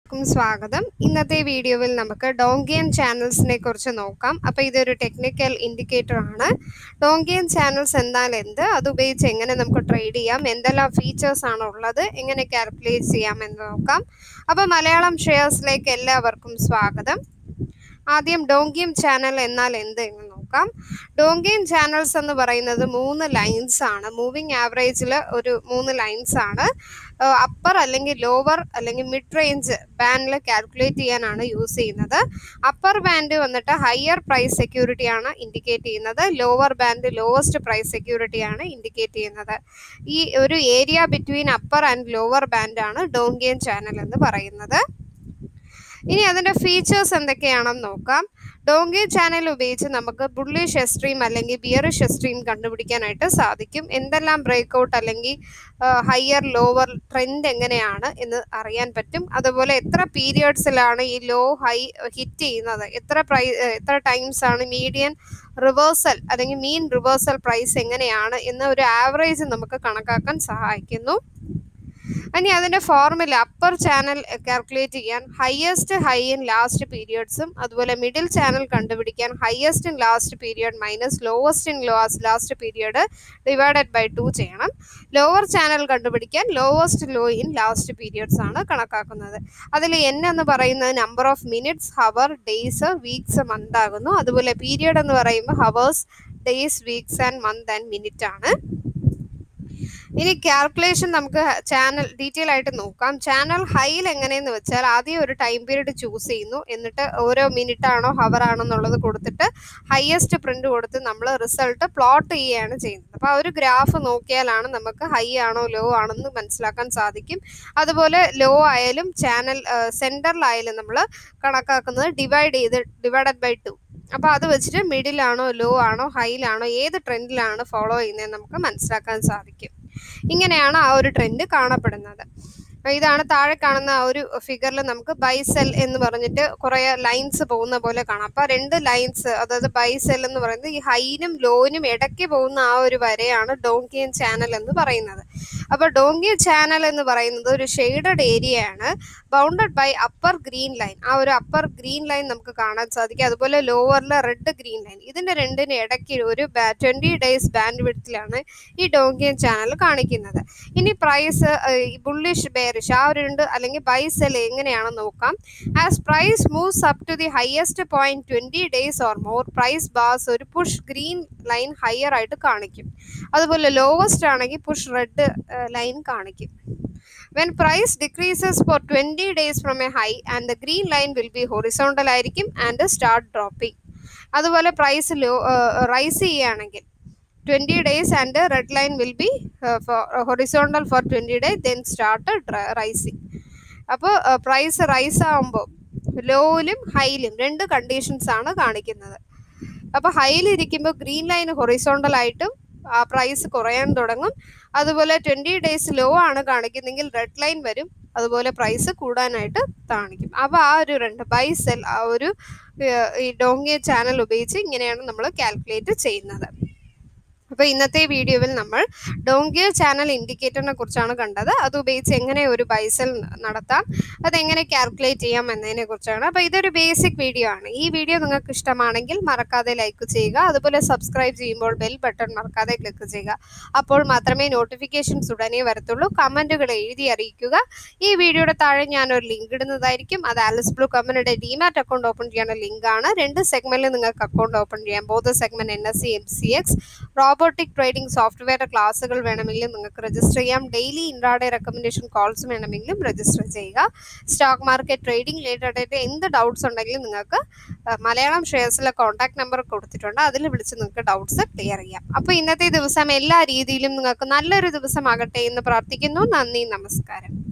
എല്ലാവർക്കും സ്വാഗതം ഇന്നത്തെ വീഡിയോയിൽ നമുക്ക് ഡോങ്കിയൻ ചാനൽസിനെ കുറിച്ച് നോക്കാം അപ്പോൾ ഇതൊരു ടെക്നിക്കൽ ഇൻഡിക്കേറ്റർ ആണ് ഡോങ്കിയൻ ചാനൽസ് എന്നാൽ എന്ത് അത് ഉപയോഗിച്ച് എങ്ങനെ നമുക്ക് ട്രേഡ് ചെയ്യാം എന്തെല്ലാം ഫീച്ചേഴ്സ് ആണ് ഉള്ളത് എങ്ങനെ കാൽക്കുലേറ്റ് ചെയ്യാം എന്ന് നോക്കാം അപ്പോൾ മലയാളം ഷെയർസിലേക്ക് എല്ലാവർക്കും സ്വാഗതം ആദ്യം ഡോങ്കിയം ചാനൽ എന്നാൽ എന്ത് എന്ന് നോക്കാം ഡോങ്കിയം ചാനൽസ് എന്ന് പറയുന്നത് മൂന്ന് ലൈൻസ് ആണ് മൂവിങ് ആവറേജിൽ ഒരു മൂന്ന് ലൈൻസ് ആണ് അപ്പർ അല്ലെങ്കിൽ ലോവർ അല്ലെങ്കിൽ മിഡ് റേഞ്ച് ബാൻഡിൽ കാൽക്കുലേറ്റ് ചെയ്യാനാണ് യൂസ് ചെയ്യുന്നത് അപ്പർ ബാൻഡ് വന്നിട്ട് ഹയർ പ്രൈസ് സെക്യൂരിറ്റി ആണ് ഇൻഡിക്കേറ്റ് ചെയ്യുന്നത് lower band lowest price security ആണ് ഇൻഡിക്കേറ്റ് ചെയ്യുന്നത് ഈ ഒരു area between upper and lower band ആണ് ഡോങ്കിയൻ ചാനൽ എന്ന് പറയുന്നത് ഇനി അതിന്റെ ഫീച്ചേഴ്സ് എന്തൊക്കെയാണെന്ന് നോക്കാം ഡോങ്കി ചാനൽ ഉപയോഗിച്ച് നമുക്ക് ബുള്ളിഷ് എസ്ട്രീം അല്ലെങ്കിൽ ബിയറിഷ് എസ്ട്രീം കണ്ടുപിടിക്കാനായിട്ട് സാധിക്കും എന്തെല്ലാം ബ്രേക്ക്ഔട്ട് അല്ലെങ്കിൽ ഹയർ ലോവർ ട്രെൻഡ് എങ്ങനെയാണ് എന്ന് അറിയാൻ പറ്റും അതുപോലെ എത്ര പീരിയഡ്സിലാണ് ഈ ലോ ഹൈ ഹിറ്റ് ചെയ്യുന്നത് എത്ര പ്രൈ എത്ര ടൈംസ് ആണ് മീഡിയൻ റിവേഴ്സൽ അല്ലെങ്കിൽ മീൻ റിവേഴ്സൽ പ്രൈസ് എങ്ങനെയാണ് എന്ന ഒരു ആവറേജ് നമുക്ക് കണക്കാക്കാൻ സഹായിക്കുന്നു ഇനി അതിന്റെ ഫോർമുല അപ്പർ ചാനൽ കാൽക്കുലേറ്റ് ചെയ്യാൻ ഹയസ്റ്റ് ഹൈ ഇൻ ലാസ്റ്റ് പീരിയഡ്സും അതുപോലെ മിഡിൽ ചാനൽ കണ്ടുപിടിക്കാൻ highest in last period minus lowest in last period divided by two ചെയ്യണം ലോവർ ചാനൽ കണ്ടുപിടിക്കാൻ lowest low in last periods ആണ് കണക്കാക്കുന്നത് അതിൽ എൻ എന്ന് പറയുന്നത് number of minutes hour days weeks month ആകുന്നു അതുപോലെ പീരിയഡ് എന്ന് പറയുമ്പോൾ hours days weeks and month and minute ആണ് ഇനി കാൽക്കുലേഷൻ നമുക്ക് ചാനൽ ഡീറ്റെയിൽ ആയിട്ട് നോക്കാം ചാനൽ ഹൈയിൽ എങ്ങനെയെന്ന് വെച്ചാൽ ആദ്യം ഒരു ടൈം പീരീഡ് ചൂസ് ചെയ്യുന്നു എന്നിട്ട് ഓരോ മിനിറ്റ് ആണോ ഹവർ ആണോ എന്നുള്ളത് കൊടുത്തിട്ട് ഹയസ്റ്റ് പ്രിന്റ് കൊടുത്ത് നമ്മൾ റിസൾട്ട് പ്ലോട്ട് ചെയ്യുകയാണ് ചെയ്യുന്നത് അപ്പോൾ ആ ഒരു ഗ്രാഫ് നോക്കിയാലാണ് നമുക്ക് ഹൈ ആണോ ലോ ആണെന്ന് മനസ്സിലാക്കാൻ സാധിക്കും അതുപോലെ ലോ ആയാലും ചാനൽ സെൻറ്ററിലായാലും നമ്മൾ കണക്കാക്കുന്നത് ഡിവൈഡ് ചെയ്ത് ഡിവൈഡഡ് ബൈ ടു അപ്പോൾ അത് വെച്ചിട്ട് മിഡിലാണോ ലോ ആണോ ഹൈയിലാണോ ഏത് ട്രെൻഡിലാണ് ഫോളോ ചെയ്യുന്നത് നമുക്ക് മനസ്സിലാക്കാൻ സാധിക്കും ഇങ്ങനെയാണ് ആ ഒരു ട്രെൻഡ് കാണപ്പെടുന്നത് ഇതാണ് താഴെ കാണുന്ന ആ ഒരു ഫിഗറിൽ നമുക്ക് ബൈസെൽ എന്ന് പറഞ്ഞിട്ട് കുറേ ലൈൻസ് പോകുന്ന പോലെ കാണാം അപ്പോൾ രണ്ട് ലൈൻസ് അതായത് ബൈസെൽ എന്ന് പറയുന്നത് ഈ ഹൈനും ലോനും ഇടയ്ക്ക് പോകുന്ന ആ ഒരു വരെയാണ് ഡോങ്കിയൻ ചാനൽ എന്ന് പറയുന്നത് അപ്പോൾ ഡോങ്കിയൻ ചാനൽ എന്ന് പറയുന്നത് ഒരു ഷെയ്ഡഡ് ഏരിയ ആണ് bounded by upper green line ആ ഒരു അപ്പർ ഗ്രീൻ ലൈൻ നമുക്ക് കാണാൻ സാധിക്കും അതുപോലെ ലോവറിൽ റെഡ് ഗ്രീൻ ലൈൻ ഇതിന്റെ രണ്ടിന് ഇടയ്ക്ക് ഒരു ട്വന്റി ഡേയ്സ് ബാൻഡ് വിഡ്ത്തിലാണ് ഈ ഡോങ്കിയൻ ചാനൽ കാണിക്കുന്നത് ഇനി പ്രൈസ് ബുള്ളിഷ് ബെയറിഷ് ആ ഒരു ഉണ്ട് അല്ലെങ്കിൽ ബൈ സെൽ എങ്ങനെയാണെന്ന് നോക്കാം as price moves up to the highest point twenty days or more price ബാസ് ഒരു പുഷ് ഗ്രീൻ ലൈൻ ഹയർ ആയിട്ട് കാണിക്കും അതുപോലെ ലോവസ്റ്റ് ആണെങ്കിൽ പുഷ് റെഡ് ലൈൻ കാണിക്കും when price decreases for twenty days from a high and the green line will be horizontal ആയിരിക്കും and start dropping അതുപോലെ price low rise ചെയ്യുകയാണെങ്കിൽ twenty days and red line will be horizontal for twenty day then start rising അപ്പോൾ price rise ആകുമ്പോൾ ലോയിലും ഹൈയിലും രണ്ട് conditions ആണ് കാണിക്കുന്നത് അപ്പോൾ ഹൈയിലിരിക്കുമ്പോൾ ഗ്രീൻ ലൈൻ ഹൊറിസോണ്ടൽ ആയിട്ടും ആ പ്രൈസ് കുറയാൻ തുടങ്ങും അതുപോലെ ട്വൻറ്റി ഡേയ്സ് ലോ ആണ് കാണിക്കുന്നെങ്കിൽ റെഡ് ലൈൻ വരും അതുപോലെ പ്രൈസ് കൂടാനായിട്ട് കാണിക്കും അപ്പോൾ ആ ഒരു രണ്ട് ബൈ സെൽ ആ ഒരു ഈ ഡോങ്ങിയ ചാനൽ ഉപയോഗിച്ച് ഇങ്ങനെയാണ് നമ്മൾ കാൽക്കുലേറ്റ് ചെയ്യുന്നത് അപ്പോൾ ഇന്നത്തെ വീഡിയോയിൽ നമ്മൾ ഡോങ്കിയോ ചാനൽ ഇൻഡിക്കേറ്ററിനെ കുറിച്ചാണ് കണ്ടത് അത് ഉപയോഗിച്ച് എങ്ങനെ ഒരു ബൈസൽ നടത്താം അതെങ്ങനെ കാൽക്കുലേറ്റ് ചെയ്യാം എന്നതിനെ കുറിച്ചാണ് അപ്പോൾ ഇതൊരു ബേസിക് വീഡിയോ ആണ് ഈ വീഡിയോ നിങ്ങൾക്ക് ഇഷ്ടമാണെങ്കിൽ മറക്കാതെ ലൈക്ക് ചെയ്യുക അതുപോലെ സബ്സ്ക്രൈബ് ചെയ്യുമ്പോൾ ബെൽ ബട്ടൺ മറക്കാതെ ക്ലിക്ക് ചെയ്യുക അപ്പോൾ മാത്രമേ നോട്ടിഫിക്കേഷൻസ് ഉടനെ വരത്തുള്ളൂ കമൻറ്റുകൾ എഴുതി അറിയിക്കുക ഈ വീഡിയോയുടെ താഴെ ഞാൻ ഒരു ലിങ്ക് ഇടുന്നതായിരിക്കും അത് ആലിസ് ബ്ലൂ കമ്പനിയുടെ ഡിമാറ്റ് അക്കൗണ്ട് ഓപ്പൺ ചെയ്യുന്ന ലിങ്കാണ് രണ്ട് സെഗ്മെന്റിൽ നിങ്ങൾക്ക് അക്കൗണ്ട് ഓപ്പൺ ചെയ്യാം both segment N S E M C X robotic trading software ക്ലാസ്സുകൾ വേണമെങ്കിലും നിങ്ങൾക്ക് രജിസ്റ്റർ ചെയ്യാം ഡെയിലി ഇൻട്രാഡേ റെക്കമെൻഡേഷൻ കോൾസ് വേണമെങ്കിലും രജിസ്റ്റർ ചെയ്യുക സ്റ്റോക്ക് മാർക്കറ്റ് ട്രേഡിംഗ് റിലേറ്റഡ് ആയിട്ട് എന്ത് ഡൗട്ട്സ് ഉണ്ടെങ്കിലും നിങ്ങൾക്ക് മലയാളം ഷെയർസിലെ കോൺടാക്ട് നമ്പർ കൊടുത്തിട്ടുണ്ട് അതിൽ വിളിച്ച് നിങ്ങൾക്ക് ഡൗട്ട്സ് ക്ലിയർ ചെയ്യാം അപ്പോൾ ഇന്നത്തെ ദിവസം എല്ലാ രീതിയിലും നിങ്ങൾക്ക് നല്ലൊരു ദിവസമാകട്ടെ എന്ന് പ്രാർത്ഥിക്കുന്നു നന്ദി നമസ്കാരം